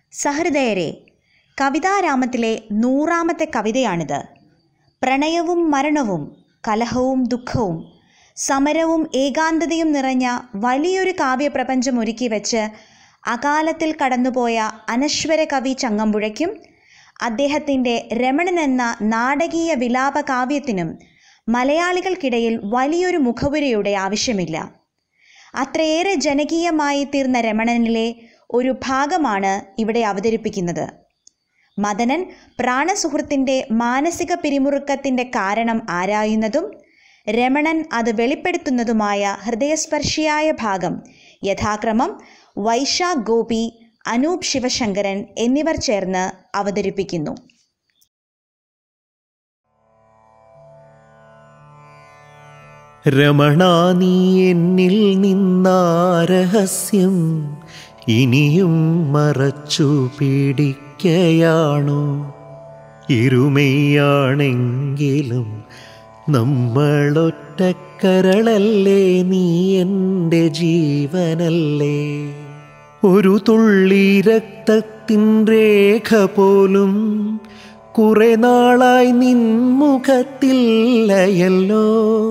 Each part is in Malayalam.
സഹൃദയരെ കവിതാരാമത്തിലെ നൂറാമത്തെ കവിതയാണിത് പ്രണയവും മരണവും കലഹവും ദുഃഖവും സമരവും ഏകാന്തതയും നിറഞ്ഞ വലിയൊരു കാവ്യപ്രപഞ്ചം ഒരുക്കി വെച്ച് അകാലത്തിൽ കടന്നുപോയ അനശ്വര കവി ചങ്ങമ്പുഴയ്ക്കും അദ്ദേഹത്തിൻ്റെ രമണൻ എന്ന നാടകീയ വിലാപ കാവ്യത്തിനും മലയാളികൾക്കിടയിൽ വലിയൊരു മുഖവുരയുടെ ആവശ്യമില്ല അത്രയേറെ ജനകീയമായി തീർന്ന രമണനിലെ ഒരു ഭാഗമാണ് ഇവിടെ അവതരിപ്പിക്കുന്നത് മദനൻ പ്രാണസുഹൃത്തിൻ്റെ മാനസിക പിരിമുറുക്കത്തിൻ്റെ കാരണം ആരായുന്നതും രമണൻ അത് വെളിപ്പെടുത്തുന്നതുമായ ഹൃദയസ്പർശിയായ ഭാഗം യഥാക്രമം വൈശാഖ് ഗോപി അനൂപ് ശിവശങ്കരൻ എന്നിവർ ചേർന്ന് അവതരിപ്പിക്കുന്നു രമണ നീ എന്നിൽ നിന്നാരഹസ്യം ഇനിയും മറച്ചു പീഡിക്കയാണോ ഇരുമയാണെങ്കിലും നമ്മളൊറ്റക്കരളല്ലേ നീ എൻ്റെ ജീവനല്ലേ ഒരു തുള്ളി രക്തത്തിൻ രേഖ പോലും കുറെ നാളായി നിൻമുഖത്തില്ലയല്ലോ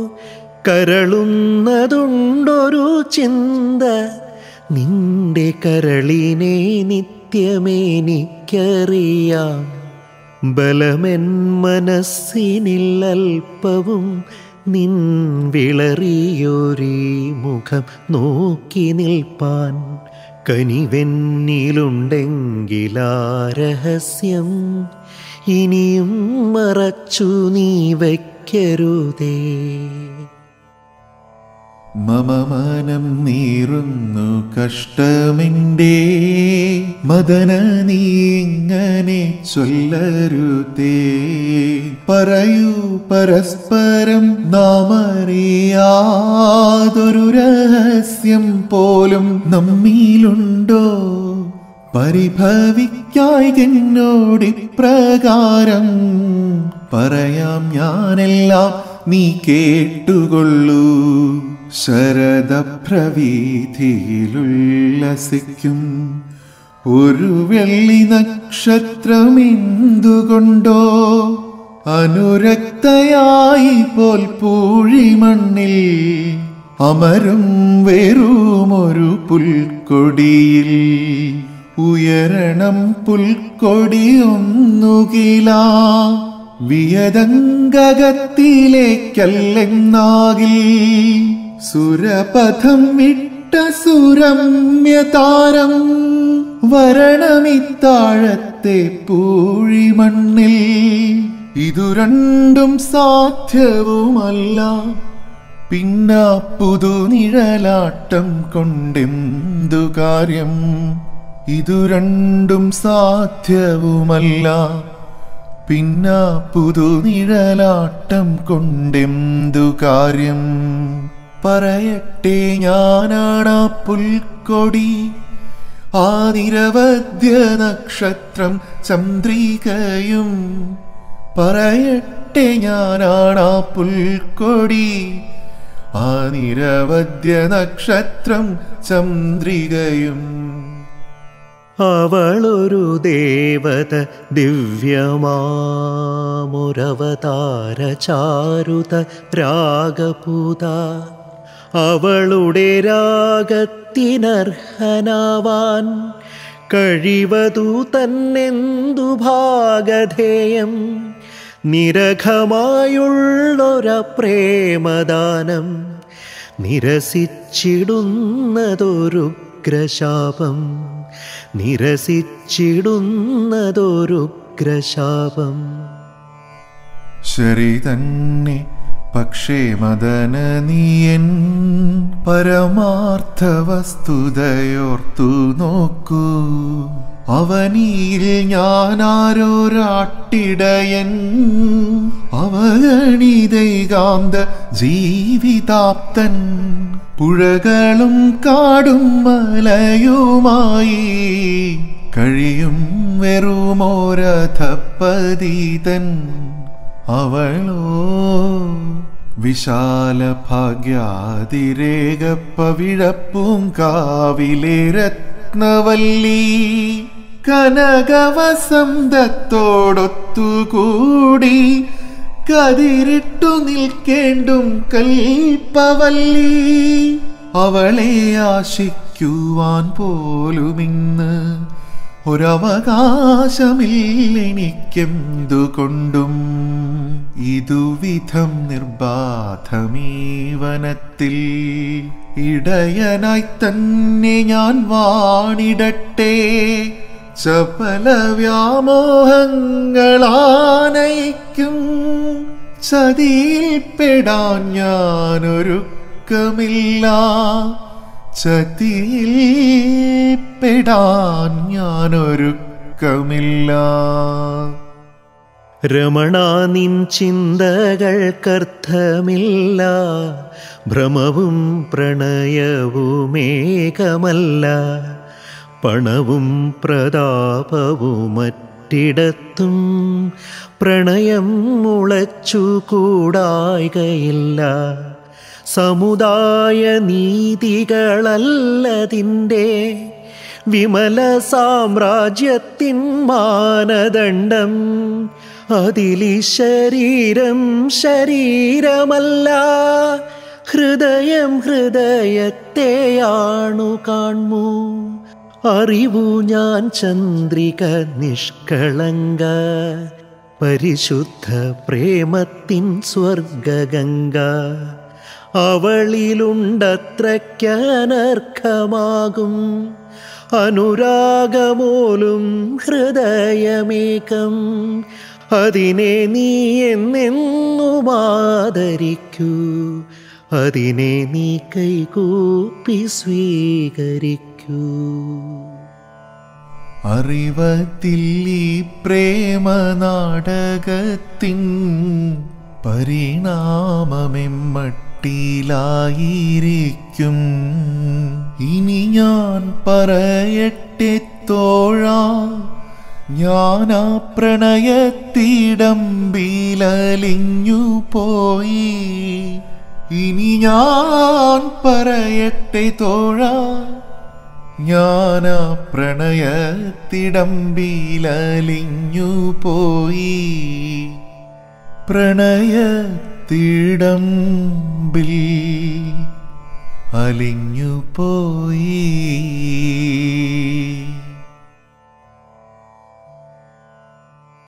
കരളുന്നതുണ്ടൊരു ചിന്ത നിന്റെ കരളിനെ നിത്യമേനിക്കറിയാം ബലമെൻ മനസ്സിനില്ലൽപ്പവും നിൻ വിളറിയൊരീ മുഖം നോക്കി നിൽപ്പാൻ കനിവെന്നിലുണ്ടെങ്കിലാ രഹസ്യം ഇനിയും മറച്ചു നീ വയ്ക്കരുതേ മമ മനം നീറുന്നു കഷ്ടമിൻ്റെ മദന നീ ഇങ്ങനെ ചൊല്ലരുതേ പറയൂ പരസ്പരം നാം അറിയാതൊരു രഹസ്യം പോലും നമ്മിലുണ്ടോ പരിഭവിക്കായി എന്നോടിപ്രകാരം പറയാം ഞാനെല്ലാം നീ കേട്ടുകൊള്ളൂ ശരദപ്രവീതിയിലുല്ലസിക്കും ഒരു വെള്ളി നക്ഷത്രം എന്തുകൊണ്ടോ അനുരക്തയായി പോൽ പൂഴിമണ്ണിൽ അമരും വെറുമൊരു പുൽക്കൊടിയിൽ ഉയരണം പുൽക്കൊടി ഒന്നുകിലാ വിയതങ്കകത്തിലേക്കല്ലെന്നാകിൽ സുരപഥം വിട്ട സുരമ്യതാരം വരണമിത്താഴത്തെ പൂഴിമണ്ണിൽ ഇതു രണ്ടും സാധ്യവുമല്ല പിന്ന പുതുനിഴലാട്ടം കൊണ്ടെന്തു കാര്യം ഇതു രണ്ടും സാധ്യവുമല്ല പിന്ന പുതുനിഴലാട്ടം കൊണ്ടെന്തു കാര്യം പറയട്ടെ ഞാനാണാ പുൽക്കൊടി ആ നിരവധ്യ നക്ഷത്രം ചന്ദ്രികയും പറയട്ടെ ഞാനാണാ പുൽക്കൊടി ആ നിരവധ്യ നക്ഷത്രം ചന്ദ്രികയും അവളൊരു ദേവത ദിവ്യമാമൊരവതാര ചാരുത രാഗപൂത അവളുടെ രാഗത്തിനർഹനാവാൻ കഴിവതു തന്നെന്തു ഭാഗധേയം നിരഘമായുള്ളൊര പ്രേമദാനം നിരസിച്ചിടുന്നതൊരുഗ്രശാപം നിരസിച്ചിടുന്നതൊരുഗ്രശാപം ശരി തന്നെ പക്ഷേ മദന നീയൻ പരമാർത്ഥ വസ്തുതയോർത്തു നോക്കൂ അവനിയിൽ ഞാനാരോരാട്ടിടയൻ അവഗണിതൈകാന്ത ജീവിതാപ്തൻ പുഴകളും കാടും മലയുമായി കഴിയും വെറുമോരഥപ്പതീതൻ അവളോ വിശാല ഭാഗ്യാതിരേകപ്പവിഴപ്പും കാവിലെ രത്നവല്ലി കനകവസന്തത്തോടൊത്തുകൂടി കതിരിട്ടു നിൽക്കേണ്ടും കൽപ്പവല്ലി അവളെ ആശിക്കുവാൻ പോലുമിന്ന് ഒരവകാശമില്ലെനിക്കെന്തുകൊണ്ടും ഇതുവിധം നിർബാധമീ വനത്തിൽ ഇടയനായി തന്നെ ഞാൻ വാണിടട്ടെ ചപല വ്യാമോഹങ്ങളാനയിക്കും ചതിയിൽപ്പെടാൻ ഞാനൊരുക്കമില്ല ചതിയിൽ പെടാൻ ഞാനൊരുക്കമില്ല രമണ നിൻ ചിന്തകൾക്കർത്ഥമില്ല ഭ്രമവും പ്രണയവുമേകമല്ല പണവും പ്രതാപവുമറ്റിടത്തും പ്രണയം മുളച്ചു കൂടായികയില്ല സമുദായ നീതികളല്ലതിൻ്റെ വിമല സാമ്രാജ്യത്തിൻ മാനദണ്ഡം അതിലി ശരീരം ശരീരമല്ല ഹൃദയം ഹൃദയത്തെയാണു കാൺമു അറിവു ഞാൻ ചന്ദ്രിക നിഷ്കളങ്ക പരിശുദ്ധ പ്രേമത്തിൻ സ്വർഗഗംഗ അവളിലുണ്ടത്രയ്ക്കനർക്കമാകും അനുരാഗമോലും ഹൃദയമേകം അതിനെ നീ എന്നെന്നും ആദരിക്കൂ അതിനെ നീ കൈകൂപ്പി സ്വീകരിക്കൂ അറിവത്തിൽ ഈ പ്രേമ നാടകത്തിൻ പരിണാമമെമ്മട്ടിലായിരിക്കും ഇനി ഞാൻ പറയട്ടെ തോഴ ഞാൻ ആ പ്രണയത്തിടമ്പിലലിഞ്ഞു പോയി ഇനി ഞാൻ പറയട്ടെ തോഴ ഞാനാ പ്രണയത്തിടമ്പിലലിഞ്ഞു പോയി പ്രണയത്തിടമ്പിൽ അലിഞ്ഞു പോയി